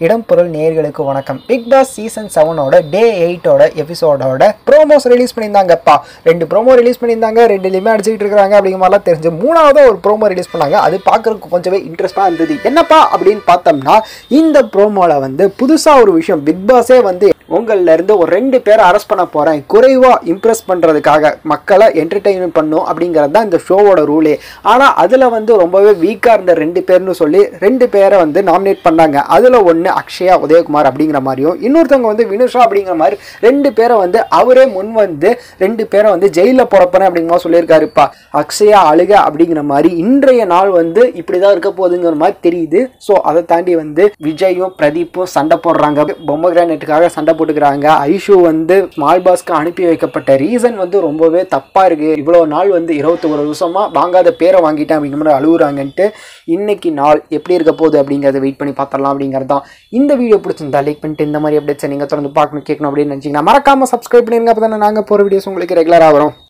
இடம் பொருள் நேயர்களுக்கு வணக்கம் பிக் பாஸ் சீசன் செவனோட டே எயிட்டோட எபிசோடோட ப்ரோமோஸ் ரிலீஸ் பண்ணியிருந்தாங்கப்பா ரெண்டு ப்ரோமோ ரிலீஸ் பண்ணியிருந்தாங்க ரெண்டுலையுமே அடிச்சுக்கிட்டு இருக்காங்க அப்படிங்கிற மாதிரிலாம் தெரிஞ்சு மூணாவது ஒரு ப்ரோமோ ரிலீஸ் பண்ணாங்க அது பார்க்கறதுக்கு கொஞ்சமே இன்ட்ரெஸ்டாக இருந்தது என்னப்பா அப்படின்னு பார்த்தோம்னா இந்த ப்ரோமோவில் வந்து புதுசாக ஒரு விஷயம் பிக் பாஸே வந்து உங்கள்ல இருந்து ஒரு ரெண்டு பேரை அரெஸ்ட் பண்ண போகிறேன் குறைவாக இம்ப்ரெஸ் பண்ணுறதுக்காக மக்களை என்டர்டெயின்மெண்ட் பண்ணும் அப்படிங்கிறது தான் இந்த ஷோவோட ரூலே ஆனால் அதில் வந்து ரொம்பவே வீக்காக இருந்த ரெண்டு பேர்னு சொல்லி ரெண்டு பேரை வந்து நாமினேட் பண்ணாங்க அதில் ஒன்று அக்ஷயா உதயகுமார் அப்படிங்கிற மாதிரியும் இன்னொருத்தவங்க வந்து வினுஷா அப்படிங்கிற மாதிரி ரெண்டு பேரை வந்து அவரே முன் வந்து ரெண்டு பேரை வந்து ஜெயிலில் போறப்பறேன் அப்படிங்கிற மாதிரி சொல்லியிருக்காருப்பா அக்ஷயா அழுக அப்படிங்கிற மாதிரி இன்றைய நாள் வந்து இப்படி தான் இருக்க போகுதுங்கிற மாதிரி தெரியுது ஸோ அதை தாண்டி வந்து விஜயும் பிரதீப்பும் சண்டை போடுறாங்க பொம்மை கிரானைட்டுக்காக சண்டை போட்டுக்கிறாங்க ஐஷு வந்து ஸ்மால் பாஸ்க்கு அனுப்பி வைக்கப்பட்ட ரீசன் வந்து ரொம்பவே தப்பாக இருக்கு இவ்வளோ நாள் வந்து இருபத்தொரு வருஷமா வாங்காத பேரை வாங்கிட்டேன் அப்படிங்கிற மாதிரி அழுகுறாங்கன்ட்டு இன்னைக்கு நாள் எப்படி இருக்க போகுது அப்படிங்கிறத வெயிட் பண்ணி பார்த்துடலாம் அப்படிங்கிறது தான் இந்த வீடியோ பிடிச்சிருந்தா லைக் பண்ணிட்டு இந்த மாதிரி அப்டேட்ஸ் நீங்கள் தொடர்ந்து பார்க்கணும் கேட்கணும் அப்படின்னு நினச்சிங்கன்னா மறக்காம சப்ஸ்கிரைப் பண்ணிருங்க அப்போ தானே நாங்கள் போகிற வீடியோஸ் உங்களுக்கு ரெகுலராக வரும்